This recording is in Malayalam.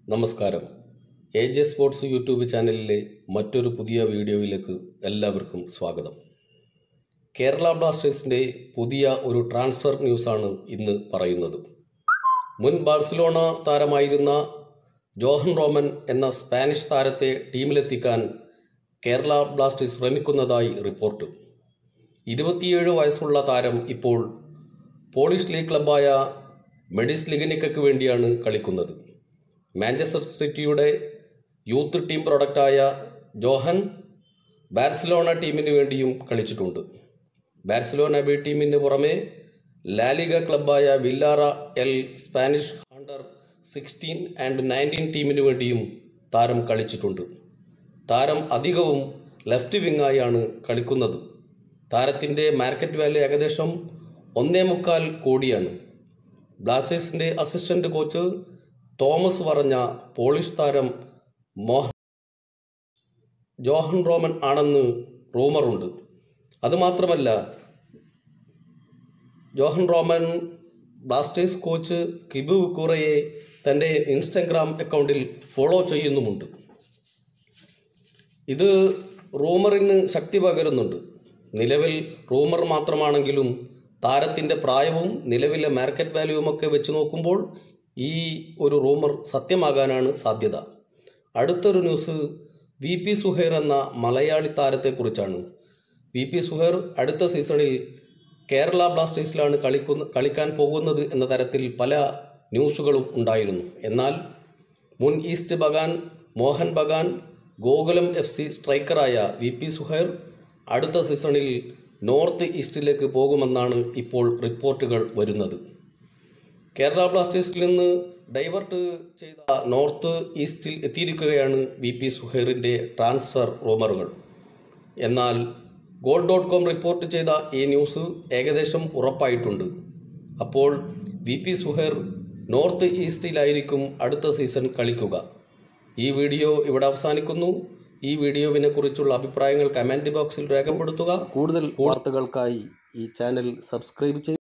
നമസ്കാരം എ ജെ സ്പോർട്സ് യൂട്യൂബ് ചാനലിലെ മറ്റൊരു പുതിയ വീഡിയോയിലേക്ക് എല്ലാവർക്കും സ്വാഗതം കേരള ബ്ലാസ്റ്റേഴ്സിൻ്റെ പുതിയ ഒരു ട്രാൻസ്ഫർ ന്യൂസാണ് ഇന്ന് പറയുന്നത് മുൻ ബാഴ്സലോണ താരമായിരുന്ന ജോഹൻ റോമൻ എന്ന സ്പാനിഷ് താരത്തെ ടീമിലെത്തിക്കാൻ കേരള ബ്ലാസ്റ്റേഴ്സ് ശ്രമിക്കുന്നതായി റിപ്പോർട്ട് ഇരുപത്തിയേഴ് വയസ്സുള്ള താരം ഇപ്പോൾ പോളിഷ് ലീഗ് ക്ലബ്ബായ മെഡിസ് ലിഗനിക്കയ്ക്ക് വേണ്ടിയാണ് കളിക്കുന്നത് മാഞ്ചസ്റ്റർ സിറ്റിയുടെ യൂത്ത് ടീം പ്രൊഡക്റ്റായ ജോഹൻ ബാർസലോണ ടീമിന് വേണ്ടിയും കളിച്ചിട്ടുണ്ട് ബാർസലോണ ബി ടീമിന് പുറമെ ലാലിഗ ക്ലബ്ബായ Villarreal Spanish under sixteen and nineteen ടീമിന് വേണ്ടിയും താരം കളിച്ചിട്ടുണ്ട് താരം അധികവും ലെഫ്റ്റ് വിങ്ങായാണ് കളിക്കുന്നത് താരത്തിൻ്റെ മാർക്കറ്റ് വാല്യൂ ഏകദേശം ഒന്നേ മുക്കാൽ കോടിയാണ് ബ്ലാസ്റ്റേഴ്സിൻ്റെ അസിസ്റ്റന്റ് കോച്ച് തോമസ് പറഞ്ഞ പോളിഷ് താരം മോഹൻ ജോഹൻ റോമൻ ആണെന്ന് റൂമറുണ്ട് അതുമാത്രമല്ല Johan Roman Blasters coach Kibu കുറയെ തൻ്റെ ഇൻസ്റ്റഗ്രാം അക്കൗണ്ടിൽ ഫോളോ ചെയ്യുന്നുമുണ്ട് ഇത് റൂമറിന് ശക്തി പകരുന്നുണ്ട് നിലവിൽ റൂമർ മാത്രമാണെങ്കിലും താരത്തിൻ്റെ പ്രായവും നിലവിലെ മാർക്കറ്റ് വാല്യൂവുമൊക്കെ വെച്ച് നോക്കുമ്പോൾ ഈ ഒരു റൂമർ സത്യമാകാനാണ് സാധ്യത അടുത്തൊരു ന്യൂസ് വി പി സുഹൈർ എന്ന മലയാളി താരത്തെക്കുറിച്ചാണ് വി പി സുഹൈർ അടുത്ത സീസണിൽ കേരള ബ്ലാസ്റ്റേഴ്സിലാണ് കളിക്കുന്ന കളിക്കാൻ പോകുന്നത് എന്ന തരത്തിൽ പല ന്യൂസുകളും ഉണ്ടായിരുന്നു എന്നാൽ മുൻ East Bagan Mohun Bagan Gokulam F C സ്ട്രൈക്കറായ വി പി സുഹൈർ അടുത്ത സീസണിൽ നോർത്ത് ഈസ്റ്റിലേക്ക് പോകുമെന്നാണ് ഇപ്പോൾ റിപ്പോർട്ടുകൾ വരുന്നത് കേരള ബ്ലാസ്റ്റേഴ്സിൽ നിന്ന് ഡൈവർട്ട് ചെയ്ത നോർത്ത് ഈസ്റ്റിൽ എത്തിയിരിക്കുകയാണ് വി പി സുഹൈറിൻ്റെ ട്രാൻസ്ഫർ റൂമറുകൾ എന്നാൽ ഗോൾ ഡോട്ട് കോം റിപ്പോർട്ട് ചെയ്ത ഈ ന്യൂസ് ഏകദേശം ഉറപ്പായിട്ടുണ്ട് അപ്പോൾ വി പി സുഹൈർ നോർത്ത് ഈസ്റ്റിലായിരിക്കും അടുത്ത സീസൺ കളിക്കുക ഈ വീഡിയോ ഇവിടെ അവസാനിക്കുന്നു ഈ വീഡിയോവിനെ കുറിച്ചുള്ള അഭിപ്രായങ്ങൾ കമൻറ്റ് ബോക്സിൽ രേഖപ്പെടുത്തുക കൂടുതൽ വാർത്തകൾക്കായി ഈ ചാനൽ സബ്സ്ക്രൈബ് ചെയ്യുക